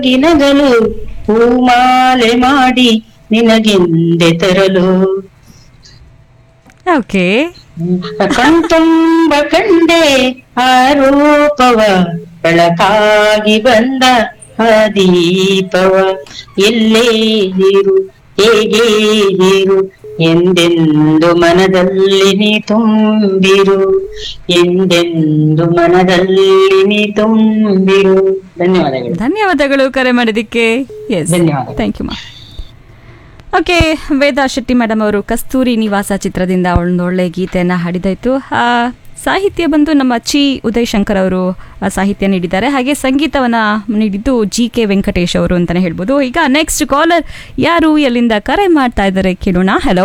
ಗಿನಗಳು ಹೂಮಾಲೆ ಮಾಡಿ ನಿನಗೆಂದೆ ತರಲು ಓಕೆ ಕಣ್ತುಂಬ ಕಂಡೆ ಆರೋಪವ ಬೆಳಕಾಗಿ ಬಂದ ಆ ದೀಪವ ಎಲ್ಲೇ ಇರು ಹೇಗೆ ಇರು ಎಂದೆಂದು ಮನದಲ್ಲಿ ನೀ ತುಂಬಿರು ಎಂದೆಂದು ಮನದಲ್ಲಿ ನೀ ತುಂಬಿರು ಧನ್ಯವಾದಗಳು ಧನ್ಯವಾದಗಳು ಕರೆ ಮಾಡಿದ್ದಕ್ಕೆ ಎಸ್ ಧನ್ಯವಾದ. ಥ್ಯಾಂಕ್ ಯು ಮಾ ಓಕೆ ವೇದಾ ಶೆಟ್ಟಿ ಮೇಡಮ್ ಅವರು ಕಸ್ತೂರಿ ನಿವಾಸ ಚಿತ್ರದಿಂದ ಒಂದು ಒಳ್ಳೆ ಗೀತೆಯನ್ನು ಹಾಡಿದಾಯ್ತು ಆ, ಸಾಹಿತ್ಯ ಬಂದು ನಮ್ಮ ಚಿ ಉದಯ್ ಶಂಕರ್ ಅವರು ಆ, ಸಾಹಿತ್ಯ ನೀಡಿದ್ದಾರೆ ಹಾಗೆ ಸಂಗೀತವನ್ನ ನೀಡಿದ್ದು ಜಿ ಕೆ ವೆಂಕಟೇಶ್ ಅವರು ಅಂತಾನೆ ಹೇಳ್ಬೋದು ಈಗ ನೆಕ್ಸ್ಟ್ ಕಾಲರ್ ಯಾರು ಎಲ್ಲಿಂದ ಕರೆ ಮಾಡ್ತಾ ಇದ್ದಾರೆ ಕೇಳೋಣ ಹಲೋ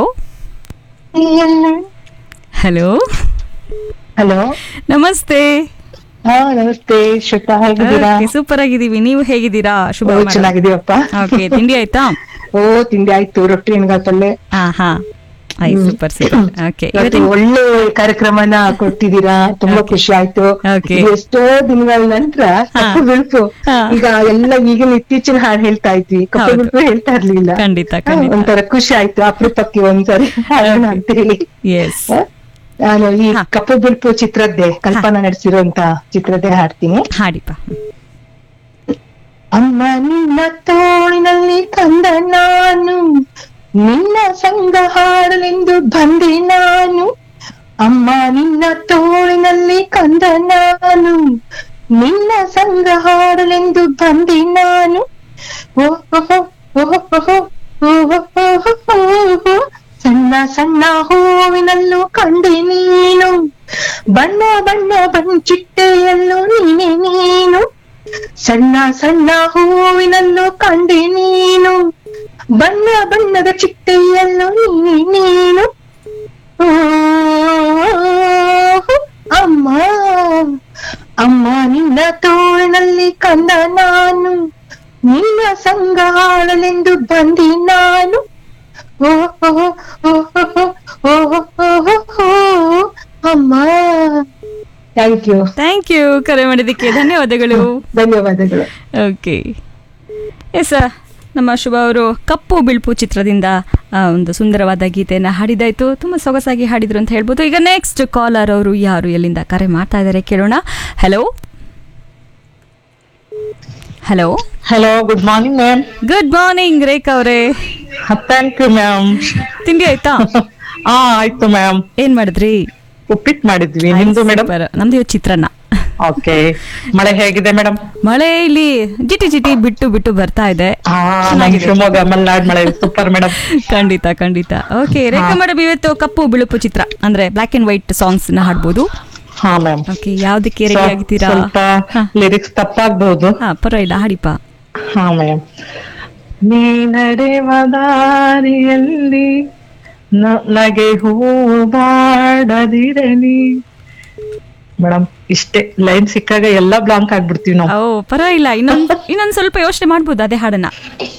ಹಲೋ ಹಲೋ ನಮಸ್ತೆ ಹಾ ನಮಸ್ತೆ ಶ್ವೇತಾ ಹೇಗಿದ್ದೀರಾ ಸೂಪರ್ ಆಗಿದ್ದೀವಿ ನೀವು ಹೇಗಿದ್ದೀರಾ ಶುಭ ಓ, ಚೆನ್ನಾಗಿದೀವಪ್ಪ ಓಕೆ ತಿಂಡಿ ಆಯ್ತಾ ಓ ತಿಂಡಿ ಆಯ್ತು ರೊಟ್ಟಿ ಎಣ್ಗಾಯಿ ಪಲ್ಲೆ ಹಾ ಹಾ ಆಯ್ ಸೂಪರ್ ಸೂಪರ್ ಓಕೆ ಇವತ್ತು ಒಳ್ಳೆ ಕಾರ್ಯಕ್ರಮನ ಕೊಟ್ಟಿದ್ದೀರಾ ತುಂಬಾ ಖುಷಿ ಆಯ್ತು Okay. ಇದು ಎಷ್ಟೋ ದಿನಗಳ ನಂತರ ಕಪ್ಪು ಬಿಳುಪು ಹಾ. ಈಗ ಎಲ್ಲ ಈಗಿನ ಇತ್ತೀಚಿನ ಹಾಡು ಹೇಳ್ತಾ ಇದ್ವಿ ಕಪ್ಪು ಹೌದು. ಬಿಳುಪು ಹೇಳ್ತಾ ಇರ್ಲಿಲ್ಲ ಖಂಡಿತ ಹಾ, ಖಂಡಿತ ಒಂಥರ ಖುಷಿ ಆಯ್ತು ಅಪರೂಪಕ್ಕೆ ಒಂದ್ಸರಿ ಹಾಡೋಣ ಅಂತ ಹೇಳಿ ಎಸ್ ಹಾ? ನಾನು ಈ ಹಾ. ಕಪ್ಪು ಬಿಳುಪು ಚಿತ್ರದ್ದೇ ಕಲ್ಪನಾ ನಡೆಸಿರುವಂತ ಚಿತ್ರದ್ದೇ ಹಾಡ್ತೀನಿ ಹಾಡಿಪ್ಪ ಅಮ್ಮ ನಿನ್ನ ತೋಳಿನಲ್ಲಿ ಕಂದ ನಾನು ನಿನ್ನ ಸಂಗ ಹಾಡಲೆಂದು ಬಂದೆ ನಾನು ಅಮ್ಮ ನಿನ್ನ ತೋಳಿನಲ್ಲಿ ಕಂದ ನಾನು ನಿನ್ನ ಸಂಗ ಹಾಡಲೆಂದು ಬಂದೆ ನಾನು ಓಹೋ ಓಹೋ ಓಹೋ ಸಣ್ಣ ಸಣ್ಣ ಹೂವಿನಲ್ಲೂ ಕಂಡೆ ನೀನು ಬಣ್ಣ ಬಣ್ಣ ಬಣ್ಚಿಟ್ಟೆಯಲ್ಲೂ ನೀನೆ ನೀನು ಸಣ್ಣ ಸಣ್ಣ ಹೂವಿನಲ್ಲೂ ಕಂಡೆ ನೀನು ಬಣ್ಣ ಬಣ್ಣದ ಚಿಟ್ಟೆಯಲ್ಲೂ ನೀ ನೀನು ಓ, ಅಮ್ಮ ಅಮ್ಮ ನಿನ್ನ ತೋಳಿನಲ್ಲಿ ಕಂದ ನಾನು ನಿನ್ನ ಸಂಗ ಹಾಡಲೆಂದು ಬಂದೆ ನಾನು ಓ ಓ, ಓ, ಓ, ಓ, ಓ, ಓ, ಅಮ್ಮ ಥ್ಯಾಂಕ್ ಯು ಥ್ಯಾಂಕ್ ಯು ಕರೆ ಮಾಡಿದ್ದಕ್ಕೆ ಧನ್ಯವಾದಗಳು ಧನ್ಯವಾದಗಳು ಓಕೆ ಎಸ್ ನಮ್ಮ ಶುಭ ಅವರು ಕಪ್ಪು ಬಿಳುಪು ಚಿತ್ರದಿಂದ ಆ, ಒಂದು ಸುಂದರವಾದ ಗೀತೆಯನ್ನು ಹಾಡಿದಾಯ್ತು ತುಂಬ ಸೊಗಸಾಗಿ ಹಾಡಿದ್ರು ಅಂತ ಹೇಳ್ಬೋದು ಈಗ ನೆಕ್ಸ್ಟ್ ಕಾಲರ್ ಅವರು ಯಾರು ಎಲ್ಲಿಂದ ಕರೆ ಮಾಡ್ತಾ ಇದ್ದಾರೆ ಕೇಳೋಣ hello hello hello good morning ma'am good morning Rekha ಅವರೇ ಥ್ಯಾಂಕ್ ಯು ಮ್ಯಾಮ್ ತಿಂಡಿ ಆಯ್ತಾ ಹಾ ಆಯ್ತು ಮ್ಯಾಮ್ ಏನ್ ಮಾಡಿದ್ರಿ ಉಪ್ಪಿಟ್ಟು ಮಾಡಿದ್ವಿ ನಿಮ್ದು ಮೇಡಮ್ Super. ನಮ್ದು ಇವತ್ತು ಚಿತ್ರಾನ್ನ ಓಕೆ ಮಳೆ ಹೇಗಿದೆ ಮೇಡಮ್ ಮಳೆ ಇಲ್ಲಿ ಜಿಟಿ ಜಿಟಿ ಬಿಟ್ಟು ಬಿಟ್ಟು ಬರ್ತಾ ಇದೆ ಹಾ ನಂಗೆ ಶಿವಮೊಗ್ಗ ಮಲ್ನಾಡ್ ಮಳೆ ಸೂಪರ್ ಮೇಡಮ್ ಖಂಡಿತ ಖಂಡಿತ ಓಕೆ ರೇಖಾ ಮೇಡಮ್ ಇವತ್ತು ಕಪ್ಪು ಬಿಳುಪು ಚಿತ್ರ ಅಂದ್ರೆ ಬ್ಲಾಕ್ ಅಂಡ್ ವೈಟ್ ಸಾಂಗ್ಸ್ ನ ಹಾಡ್ಬೋದು ಹಾ ಮ್ಯಾಮ್ ಓಕೆ ಯಾವ್ದಕ್ಕೆ ರೆಡಿ ಆಗಿದ್ದೀರಾ ಸ್ವಲ್ಪ ಹಾ. ಲಿರಿಕ್ಸ್ ತಪ್ಪಾಗ್ಬಹುದು ಹಾ ಪರವಾಗಿಲ್ಲ ಹಾಡಿಪ್ಪ ಹಾ ಮ್ಯಾಮ್ ನೀ ನಡೆವ ದಾರಿಯಲ್ಲಿ ನ- ನಗೆ ಹೂ ಬಾಡದಿರಲಿ ಮೇಡಮ್ ಇಷ್ಟೇ ಲೈನ್ ಸಿಕ್ಕಾಗ ಎಲ್ಲ ಬ್ಲಾಂಕ್ ಆಗ್ಬಿಡ್ತೀವಿ ನಾವು ಓ ಪರವಾಗಿಲ್ಲ ಇನ್ನೊಂದ್ ಇನ್ನೊಂದ್ ಸ್ವಲ್ಪ ಯೋಚನೆ ಮಾಡ್ಬೋದು ಅದೇ ಹಾಡನ್ನ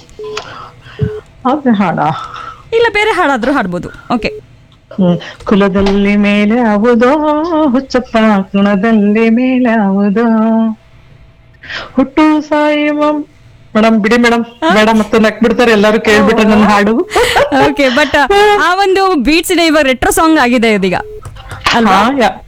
ಅದೇ ಹಾಡ ಇಲ್ಲ ಬೇರೆ ಹಾಡಾದ್ರೂ ಹಾಡ್ಬೋದು ಓಕೆ ಹ್ಮ್ ಕುಲದಲ್ಲಿ ಮೇಲೆ ಆವುದೋ ಹುಚ್ಚಪ್ಪ ಕುಣದಲ್ಲಿ ಮೇಲೆ ಆವುದೋ ಹುಟ್ಟು ಸಾಯುವ ಮೇಡಮ್ ಬಿಡಿ ಮೇಡಮ್ ಬೇಡ ಮತ್ತೆ ನಕ್ ಬಿಡ್ತಾರೆ ಎಲ್ಲರೂ ಕೇಳ್ಬಿಟ್ರೆ ನನ್ನ ಹಾಡು ಓಕೆ ಬಟ್ ಆ ಒಂದು ಬೀಟ್ಸ್ ಇವಾಗ ರೆಟ್ರೋ ಸಾಂಗ್ ಆಗಿದೆ ಇದೀಗ ಅಲ್ವಾ ಹಾ, ಯಾ-